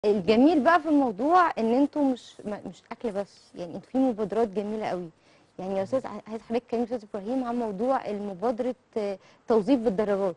الجميل بقى في الموضوع ان انتوا مش ما- مش اكل بس يعني انتوا في مبادرات جميله قوي يعني يا استاذ عايز حضرتك تكلمني استاذ ابراهيم عن موضوع المبادره آه، توظيف بالدرجات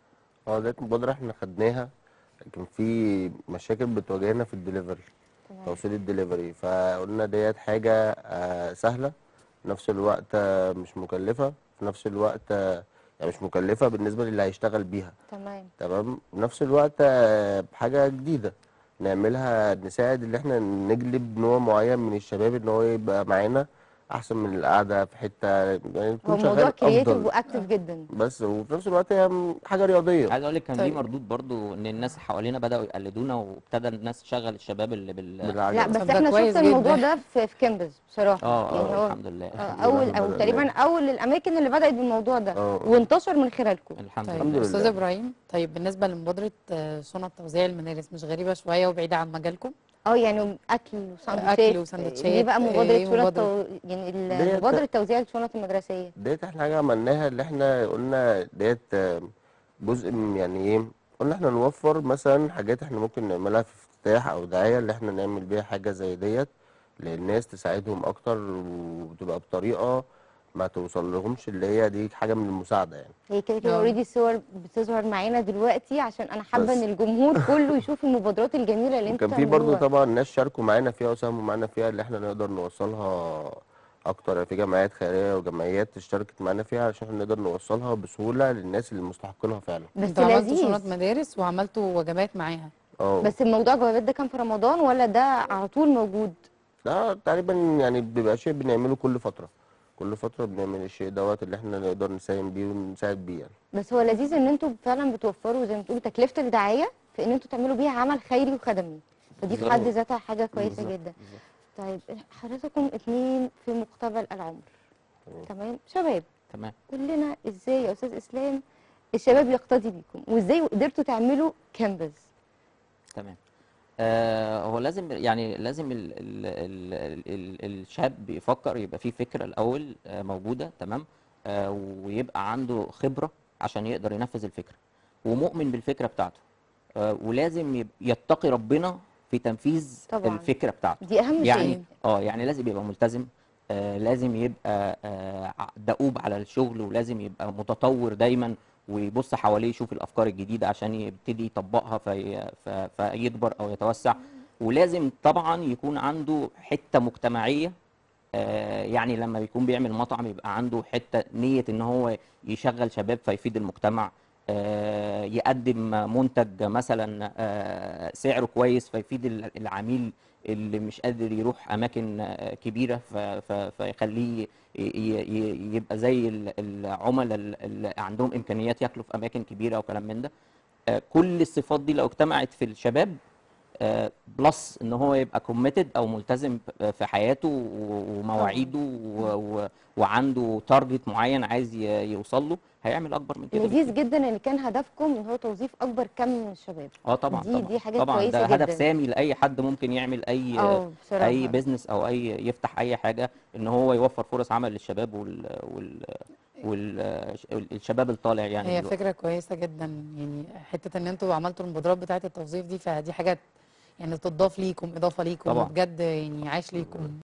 اه ديت مبادرة احنا خدناها لكن في مشاكل بتواجهنا في الدليفري تمام توصيل الدليفري فقلنا ديت حاجة آه، سهلة في نفس الوقت آه، مش مكلفة في نفس الوقت آه، يعني مش مكلفة بالنسبة للي هيشتغل بيها تمام تمام في نفس الوقت آه، حاجة جديدة نعملها نساعد اللي احنا نجلب نوع معين من الشباب ان هو يبقى معانا احسن من القعدة في حتة يعني هو يكون موضوع شغال كرييتيف افضل واكتف جدا بس وفي نفس الوقت هي حاجة رياضية عايز اقول لك كان ليه طيب. مردود برضو ان الناس حوالينا بداوا يقلدونا وابتدى الناس تشغل الشباب اللي بال لا بالعجلة بس طب ده احنا كويس شفنا الموضوع جدا. ده في في كامبس بصراحه اه يعني اه هو الحمد لله آه، الحمد اول لله او بدأنا. تقريبا اول الاماكن اللي بدات بالموضوع ده اه وانتشر من خلالكم الحمد طيب الحمد لله استاذ لله. ابراهيم طيب بالنسبه لمبادره آه، شنط توزيع المدارس مش غريبه شويه وبعيده عن مجالكم اه يعني اكل وسندوتشات أكل وسندوتشات. ليه بقى مبادره إيه شنط مبادرة؟ تو... يعني ديت- ال- مبادره توزيع الشنط المدرسيه ديت احنا حاجة عملناها اللي احنا قلنا ديت آه، جزء من يعني ايه قلنا احنا نوفر مثلا حاجات احنا ممكن نعملها في افتتاح او دعاية اللي احنا نعمل بيها حاجة زي ديت للناس تساعدهم اكتر وتبقى بطريقة ما توصل لهمش اللي هي دي حاجة من المساعدة يعني هي كده كده آه. اوريدي الصور بتظهر معانا دلوقتي عشان انا حابه بس. ان الجمهور كله يشوف المبادرات الجميله اللي انتوا وكان في برضو بتعملوها. طبعا ناس شاركوا معانا فيها وساهموا معانا فيها اللي احنا نقدر نوصلها اكتر يعني في جمعيات خيريه وجمعيات اشتركت معانا فيها عشان احنا نقدر نوصلها بسهوله للناس اللي مستحقينها فعلا بس انتوا عملتوا شنط لذيذ مدارس وعملتوا وجبات معاها اه بس الموضوع جوابات ده كان في رمضان ولا ده على طول موجود ده تقريبا يعني بيبقى شيء بنعمله كل فتره كل فتره بنعمل الشيء دوت اللي احنا نقدر نساهم بيه ونساعد بيه يعني بس هو لذيذ ان انتوا فعلا بتوفروا زي ما بتقولوا تكلفه الدعايه في ان انتوا تعملوا بيها عمل خيري وخدمي فدي في بالظبط. حد ذاتها حاجه كويسه بالظبط، جدا بالظبط. طيب حضرتكم اتنين في مقتبل العمر تمام. تمام شباب تمام قول لنا ازاي يا استاذ اسلام الشباب يقتدي بيكم وازاي قدرتوا تعملوا كامبس تمام آه هو لازم يعني لازم ال ال ال ال الشاب بيفكر يبقى فيه فكرة الأول آه موجودة تمام آه ويبقى عنده خبرة عشان يقدر ينفذ الفكرة ومؤمن بالفكرة بتاعته آه ولازم يب- يتقي ربنا في تنفيذ طبعاً. الفكرة بتاعته دي اهم يعني شيء اه يعني لازم يبقى ملتزم آه لازم يبقى آه ع- دؤوب على الشغل ولازم يبقى متطور دايما ويبص حواليه يشوف الافكار الجديده عشان يبتدي يطبقها في ف- فيكبر او يتوسع ولازم طبعا يكون عنده حته مجتمعيه آه يعني لما بيكون بيعمل مطعم يبقى عنده حته نيه ان هو يشغل شباب فيفيد المجتمع آه يقدم منتج مثلا آه سعره كويس فيفيد ال- العميل اللي مش قادر يروح اماكن آه، كبيره ف- ف- فيخليه ي- ي- ي- يبقى زي ال- العملاء ال- اللي عندهم امكانيات ياكلوا في اماكن كبيره وكلام من ده آه، كل الصفات دي لو اجتمعت في الشباب آه، بلس ان هو يبقى كوميتد او ملتزم في حياته و- ومواعيده و- و- وعنده تارجت معين عايز ي- يوصل له هيعمل اكبر من كده لذيذ بكتير. جدا ان كان هدفكم ان هو توظيف اكبر كم من الشباب اه طبعا دي- طبعا دي حاجة طبعا كويسة ده هدف جدا. سامي لاي حد ممكن يعمل اي اه بصراحه اي بيزنس او اي يفتح اي حاجه ان هو يوفر فرص عمل للشباب وال وال والشباب الطالع يعني هي دلوقتي. فكره كويسه جدا يعني حته ان انتوا عملتوا المبادرات بتاعه التوظيف دي فدي حاجه يعني تضاف ليكم اضافه ليكم طبعاً. وبجد يعني عاش ليكم